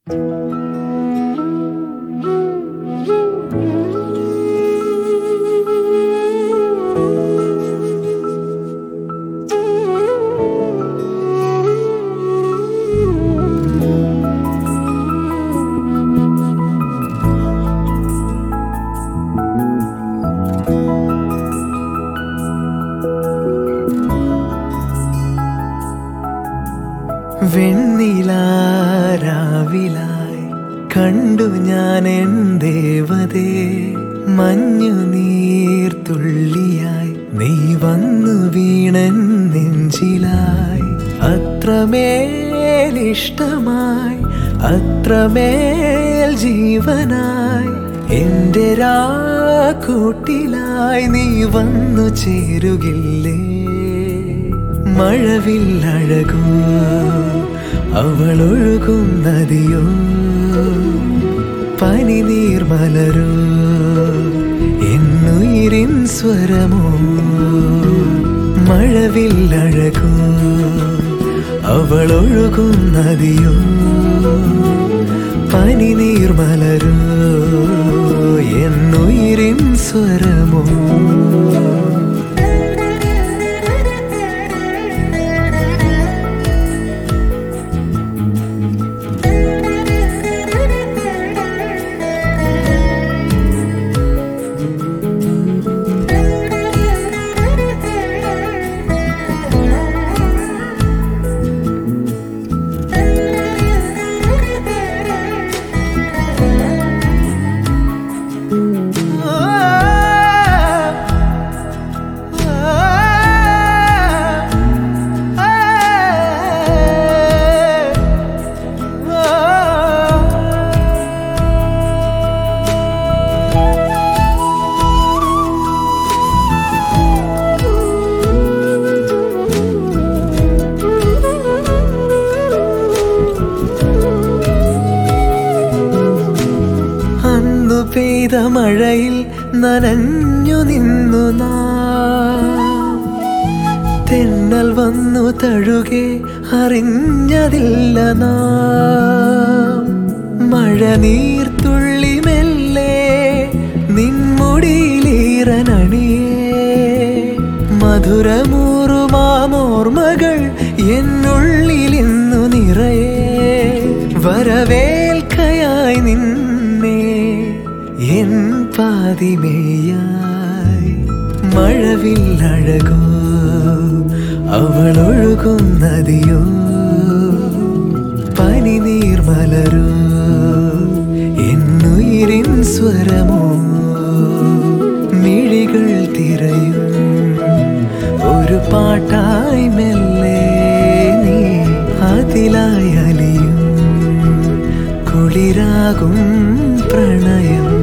വെണ്ണിലാരാവിലായി കണ്ടു ഞാൻ എൻ ദേവതേ മഞ്ഞു നീർത്തുള്ളിയായി നീ വന്നു വീണൻ നെഞ്ചിലായി അത്രമേലിഷ്ടമായി അത്രമേൽ ജീവനായി എന്റെ രാക്കൂട്ടിലായി നീ വന്നു ചേരുകില്ലേ മഴവില്ലഴകൂ അവളൊഴുകും നദിയോ പനിനീർ മലരോ എന്നുയിരിൻ സ്വരമോ മഴവില്ലഴകൂ അവളൊഴുകും നദിയോ പനിനീർ മലരോ എന്നുയിരിൻ സ്വരമോ അന്നു പെയ്ത മഴയിൽ നനഞ്ഞു നിന്നു നാം തെന്നൽ വന്നു തഴുകെ അറിഞ്ഞതില്ല നാം മഴ നീർത്തുള്ളി മെല്ലെ നിൻമുടിയിലീറനണിയേ മധുരമൂറുമാമോർമകൾ എന്നുള്ളിൽ ഇന്നു നിറയെ വരവേൽക്കയായി നിന്നെ എൻ പാതിമേയായി മഴവില്ലഴകോ അവളൊഴുകും നദിയോ പനിനീർ മലരോ എന്നുയിരിൻ സ്വരമോ മിഴികൾ തിരയും ഒരു പാട്ടായി മെല്ലെ നീ അതിലായി അലിയും കുളിരാകും പ്രണയം